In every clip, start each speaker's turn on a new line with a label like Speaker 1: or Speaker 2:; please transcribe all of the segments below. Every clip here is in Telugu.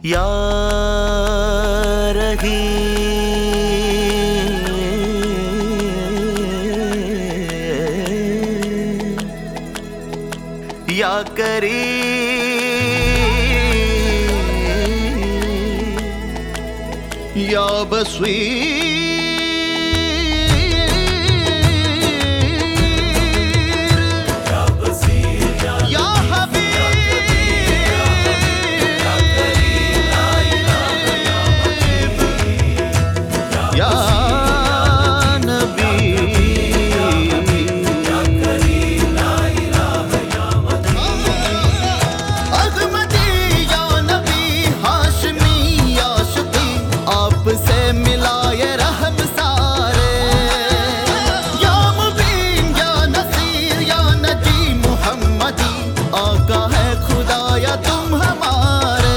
Speaker 1: या रही या करी या बसवी या हबीब या नबी अजमती या नबी हाशमी या शफी आपसे मिलाए रहम सारे या मुबीन या नसीर या नजी मुहम्मदी आका है खुदा या तुम हमारे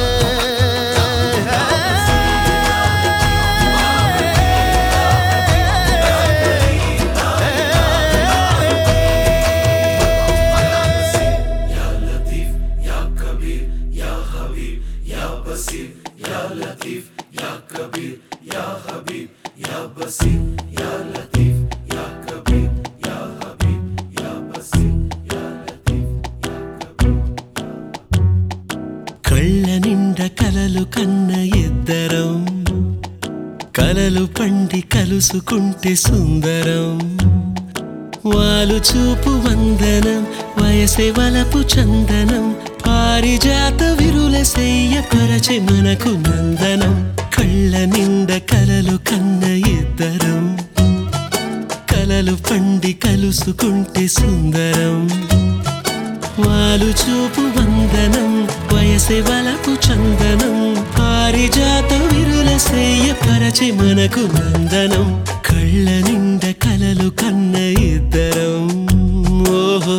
Speaker 2: కళ్ళ నిండ కలలు కన్న ఇద్దరం కలలు పండి కలుసుకుంటే సుందరం వాలు చూపు వందనం వయసే వలపు చందనం పారిజాత విరుల సెయ్య పరచె మనకు నందనం కళ్ళ నిండ కలలు కన్న ఇద్దరం కలలు పండి కలుసుకుంటే సుందరం వాలు చూపు వందనం వయసే వలపు చందనం పారిజాత విరుల సేయ పరచి మనకు నందనం కళ్ళ నిండ కలలు కన్న ఇద్దరం ఓహో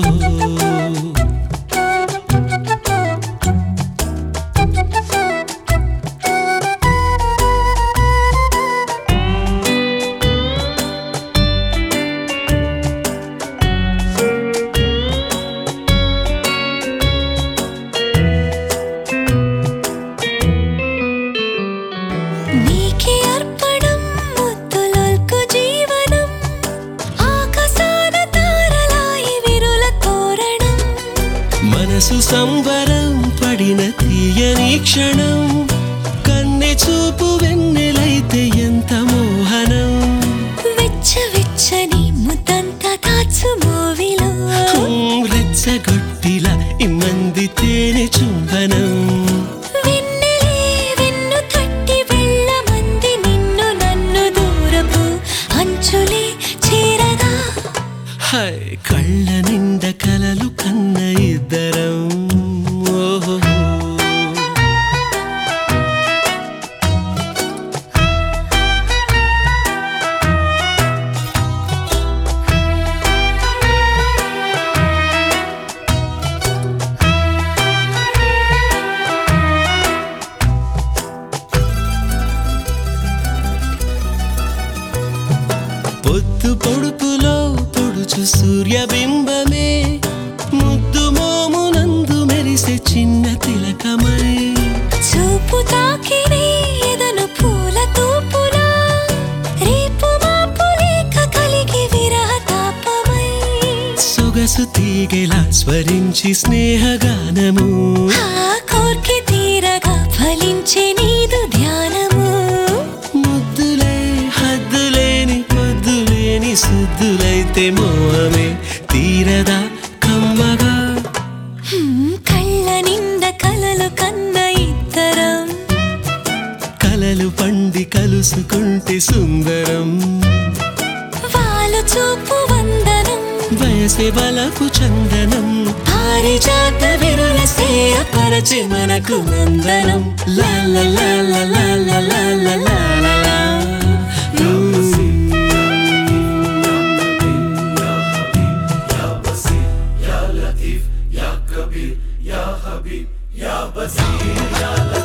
Speaker 3: నీకే అర్పణం ముద్దులకు జీవనం ఆకాశాన తారలాయి విరుల తోరణం
Speaker 2: మనసు సంబరం పడిన తీయని క్షణం కన్నె చూపు వెన్నెలైతే ఎంత మోహనం
Speaker 3: వెచ్చ వెచ్చని ముద్దంతా దాచు మూవిలో
Speaker 2: హ్మ్, రెచ్చగొట్టిలా ఇమ్మంది తేనె చుంబనం
Speaker 3: వెన్నెలే వెన్ను తట్టి వెళ్ళమంది నిన్ను నన్ను దూరపు అంచులే చేరగా
Speaker 2: హై కళ్ళ నిండ కలలు కన్న ఇద్దరం ఓహో పొద్దు పొడుపులో పొడుచు సూర్యబింబమే ముద్దు మోమునందు మెరిసే చిన్న తిలకమై
Speaker 3: చూపు తాకిని ఎదను పూల తూపులా రేపు మాపు లేక కలిగి విరహ తాపమై
Speaker 2: సొగసు తీగెలా స్వరించి స్నేహగానము
Speaker 3: ఆ కోర్కె తీరగా ఫలించే నీదు ధ్యానము
Speaker 2: ముద్దులే హద్దులేని పొద్దులేని సుద్దులైతే మోహమే తీరదా కమ్మగా
Speaker 3: హ్మ్, కళ్ళ నిండ కలలు కన్న ఇద్దరం
Speaker 2: కలలు పండి కలుసుకుంటే సుందరం
Speaker 3: వాళ్ళు చూపు వందనం
Speaker 2: వయసే బలపు చందనం
Speaker 3: పారిజాత విరుల సేయ
Speaker 2: పరచి మనకు నందనం లా లా లా లా లా లా లా లా లా లా లా.
Speaker 1: या